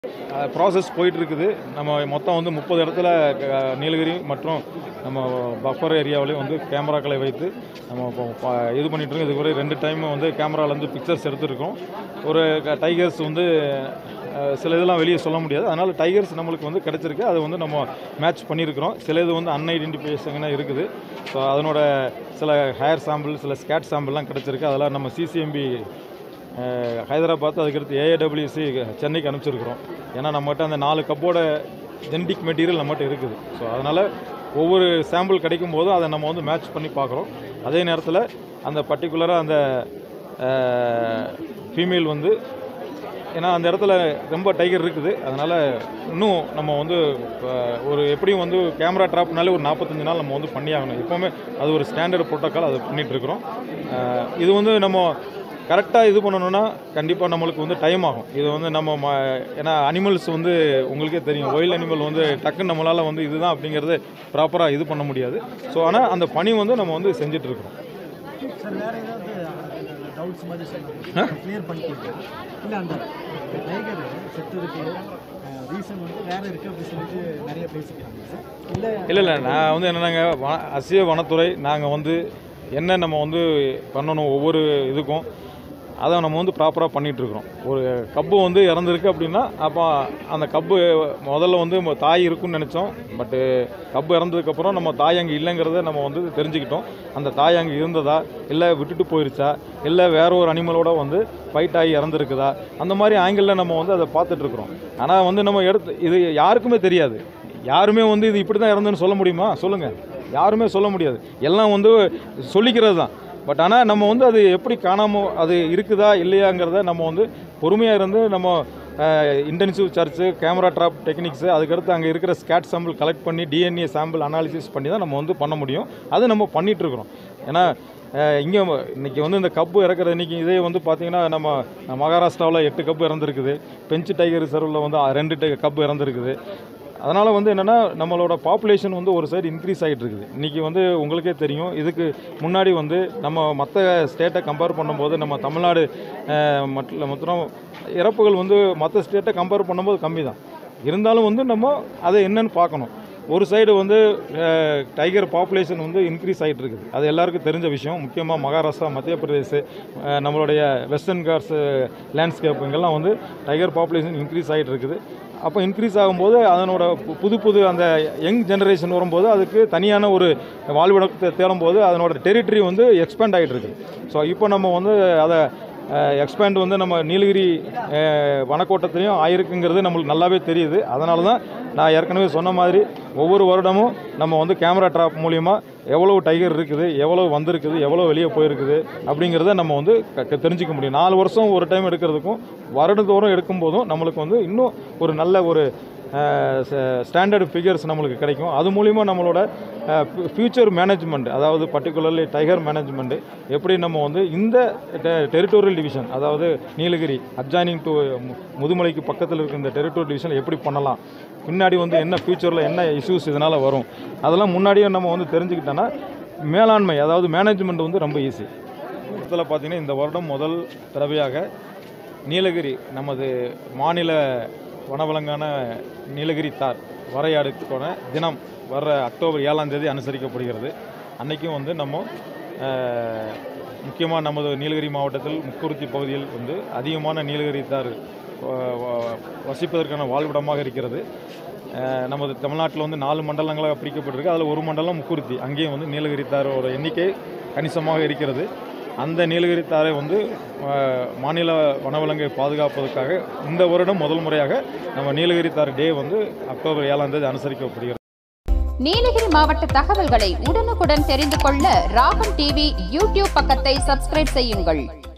process போயிட்டு இருக்குது நம்ம மொத்தம் வந்து முப்பது இடத்துல க- நீலகிரி மற்றும் நம்ம பஃபர் ஏரியாவிலையும் வந்து கேமராக்களை வைத்து நம்ம இப்போ ப- இது பண்ணிட்டு இருக்கோம் இதுவரை ரெண்டு டைம் வந்து கேமராலேருந்து பிக்சர்ஸ் எடுத்திருக்கோம் ஒரு டைகர்ஸ் வந்து அஹ், சில இதெல்லாம் வெளியே சொல்ல முடியாது அதனால் டைகர்ஸ் நம்மளுக்கு வந்து கிடச்சிருக்கு அது வந்து நம்ம மேட்ச் பண்ணியிருக்கிறோம் சில இது வந்து அன்ஐடென்டிஃபிகேஷன் இருக்குது ஸோ அதனோட சில ஹேர் சாம்பிள் சில ஸ்கேட் சாம்பிள்லாம் கிடச்சிருக்கு அதெல்லாம் நம்ம சிசிஎம்பி ஹைதராபாத் அதுக்கடுத்து ஏஏடபிள்யூசி சென்னைக்கு அனுப்பிச்சிருக்கிறோம் ஏன்னா நம்மகிட்ட அந்த நாலு கப்போட ஜெனடிக் மெட்டீரியல் நம்மகிட்ட இருக்குது ஸோ அதனால் ஒவ்வொரு சாம்பிள் கிடைக்கும் போதும் அதை நம்ம வந்து மேட்ச் பண்ணி பார்க்குறோம் அதே நேரத்தில் அந்த பர்டிகுலராக அந்த ஃபீமேல் வந்து ஏன்னா அந்த இடத்துல ரொம்ப டைகர் இருக்குது அதனால் இன்னும் நம்ம வந்து அஹ், ஒரு எப்படியும் வந்து கேமரா ட்ராப்னாலே ஒரு நாற்பத்தஞ்சு நாள் நம்ம வந்து பண்ணி ஆகணும் எப்போவுமே அது ஒரு ஸ்டாண்டர்ட் ப்ரோட்டோக்கால் அது பண்ணிகிட்டு இருக்கிறோம் அஹ், இது வந்து நம்ம கரெக்டாக இது பண்ணணும்னா கண்டிப்பாக நம்மளுக்கு வந்து டைம் ஆகும் இது வந்து நம்ம ம ஏன்னா அனிமல்ஸ் வந்து உங்களுக்கே தெரியும் ஒயில் அனிமல் வந்து டக்குன்னு நம்மளால் வந்து இதுதான் அப்படிங்கிறது ப்ராப்பராக இது பண்ண முடியாது ஸோ ஆனால் அந்த பணி வந்து நம்ம வந்து செஞ்சிட்ருக்கிறோம் சார் வேற ஏதாவது டவுட்ஸ் மாதிரி சொன்னாங்க கிளியர் பண்ணிக்கலாம் இல்லை அந்த டைகர் செத்ததுக்கு ரீசன் வந்து வேற இருக்கு அப்படின்னு சொல்லிட்டு நிறைய பேசிக்கிறாங்க சார் இல்லை இல்லை இல்லை நான் வந்து என்னன்னாங்க வன அசிய வனத்துறை நாங்கள் வந்து என்ன நம்ம வந்து பண்ணணும் ஒவ்வொரு இதுக்கும் அதை நம்ம வந்து ப்ராப்பராக பண்ணிகிட்ருக்குறோம் ஒரு கப்பு வந்து இறந்துருக்கு அப்படின்னா அப்போ அந்த கப்பு முதல்ல வந்து ம- தாய் இருக்குன்னு நினச்சோம் பட்டு கப்பு இறந்ததுக்கப்புறம் நம்ம தாய் அங்கே இல்லைங்கிறத நம்ம வந்து தெரிஞ்சுக்கிட்டோம் அந்த தாய் அங்கே இருந்ததா இல்லை விட்டுட்டு போயிருச்சா இல்லை வேற ஒரு அனிமலோட வந்து ஃபைட் ஆகி இறந்துருக்குதா அந்த மாதிரி ஆங்கிளில் நம்ம வந்து அதை பார்த்துட்ருக்குறோம் ஆனால் வந்து நம்ம எடுத்து இது யாருக்குமே தெரியாது யாருமே வந்து இது இப்படி தான் இறந்துன்னு சொல்ல முடியுமா சொல்லுங்கள் யாருமே சொல்ல முடியாது எல்லாம் வந்து சொல்லிக்கிறது தான் பட் ஆனால் நம்ம வந்து அது எப்படி காணாமல் அது இருக்குதா இல்லையாங்கிறத நம்ம வந்து பொறுமையாக இருந்து நம்ம intensive search camera trap techniques அதுக்கடுத்து அங்கே இருக்கிற ஸ்கேட் சாம்பிள் கலெக்ட் பண்ணி டிஎன்ஏ சாம்பிள் அனாலிசிஸ் பண்ணி தான் நம்ம வந்து பண்ண முடியும் அது நம்ம பண்ணிட்டு இருக்கிறோம் ஏன்னா இங்கே இன்னைக்கு வந்து இந்த கப்பு இறக்குற இன்னைக்கு இதே வந்து பார்த்தீங்கன்னா நம்ம மகாராஷ்டிராவில் எட்டு கப்பு இறந்துருக்குது பெஞ்ச் டைகர் ரிசர்வில் வந்து ரெண்டு டை கப்பு இறந்துருக்குது அதனால் வந்து என்னென்னா நம்மளோட பாப்புலேஷன் வந்து ஒரு சைடு இன்க்ரீஸ் ஆகிட்டு இருக்குது இன்றைக்கி வந்து உங்களுக்கே தெரியும் இதுக்கு முன்னாடி வந்து நம்ம மற்ற ஸ்டேட்டை கம்பேர் பண்ணும்போது நம்ம தமிழ்நாடு அஹ், மற்ற மொத்தம் இறப்புகள் வந்து மற்ற ஸ்டேட்டை கம்பேர் பண்ணும்போது கம்மி தான் இருந்தாலும் வந்து நம்ம அதை என்னன்னு பார்க்கணும் ஒரு சைடு வந்து டைகர் பாப்புலேஷன் வந்து இன்க்ரீஸ் ஆகிட்டு இருக்குது அது எல்லாருக்கும் தெரிஞ்ச விஷயம் முக்கியமாக மகாராஷ்டிரா மத்திய பிரதேஷ் அஹ், நம்மளுடைய வெஸ்டர்ன் கார்ஸ் லேண்ட்ஸ்கேப் இங்கெல்லாம் வந்து டைகர் பாப்புலேஷன் இன்க்ரீஸ் ஆகிட்டு இருக்குது அப்போ இன்க்ரீஸ் ஆகும்போது அதனோட பு- புது புது அந்த யங் ஜெனரேஷன் வரும்போது அதுக்கு தனியான ஒரு வாழ்விடத்தை தேடும்போது அதனோட டெரிட்டரி வந்து எக்ஸ்பேண்ட் ஆகிட்டு இருக்குது ஸோ இப்போ நம்ம வந்து அதை எக்ஸ்பேண்ட் வந்து நம்ம நீலகிரி அஹ், வனக்கோட்டத்துலேயும் ஆயிருக்குங்கிறது நம்மளுக்கு நல்லாவே தெரியுது அதனால தான் நான் ஏற்கனவே சொன்ன மாதிரி ஒவ்வொரு வருடமும் நம்ம வந்து கேமரா ட்ராப் மூலிமா எவ்வளோ டைகர் இருக்குது எவ்வளோ வந்திருக்குது எவ்வளோ வெளியே போயிருக்குது அப்படிங்கிறத நம்ம வந்து க- க- தெரிஞ்சுக்க முடியும் நாலு வருஷம் ஒரு டைம் எடுக்கிறதுக்கும் வருடந்தோறும் எடுக்கும்போதும் நம்மளுக்கு வந்து இன்னும் ஒரு நல்ல ஒரு ஸ்டாண்டர்ட் ஃபிகர்ஸ் நம்மளுக்கு கிடைக்கும் அது மூலிமா நம்மளோட ஃப்யூச்சர் மேனேஜ்மெண்ட் அதாவது பர்டிகுலர்லி டைகர் மேனேஜ்மெண்ட் எப்படி நம்ம வந்து இந்த டெரிட்டோரியல் டிவிஷன் அதாவது நீலகிரி அட்ஜாயினிங் டு முதுமலைக்கு பக்கத்தில் இருக்க இந்த டெரிட்டோரியல் டிவிஷன் எப்படி பண்ணலாம் பின்னாடி வந்து என்ன ஃப்யூச்சரில் என்ன இஷ்யூஸ் இதனால் வரும் அதெல்லாம் முன்னாடியே நம்ம வந்து தெரிஞ்சுக்கிட்டோன்னா மேலாண்மை அதாவது மேனேஜ்மெண்ட் வந்து ரொம்ப ஈஸி இதில் பார்த்தீங்கன்னா இந்த வருடம் முதல் தடவையாக நீலகிரி நமது மாநில வனவிலங்கான நீலகிரி தார் வரையாடுக்கான தினம் வர்ற அக்டோபர் ஏழாம் தேதி அனுசரிக்கப்படுகிறது அன்றைக்கும் வந்து நம்ம முக்கியமாக நமது நீலகிரி மாவட்டத்தில் முக்குருத்தி பகுதியில் வந்து அதிகமான நீலகிரி தார் வ- வ- வசிப்பதற்கான வாழ்விடமாக இருக்கிறது அஹ், நமது தமிழ்நாட்டில் வந்து நாலு மண்டலங்களாக பிரிக்கப்பட்டிருக்கு அதில் ஒரு மண்டலம் முக்குருத்தி அங்கேயும் வந்து நீலகிரி தாரோட எண்ணிக்கை கணிசமாக இருக்கிறது அந்த நீலகிரி தாரை வந்து அஹ், மாநில வனவிலங்கை பாதுகாப்பதற்காக இந்த வருடம் முதல் முறையாக நம்ம நீலகிரி தார் டே வந்து அக்டோபர் ஏழாம் தேதி அனுசரிக்கப்படுகிறது நீலகிரி மாவட்ட தகவல்களை உடனுக்குடன் தெரிந்து கொள்ள ராகம் டிவி யூடியூப் பக்கத்தை சப்ஸ்கிரைப் செய்யுங்கள்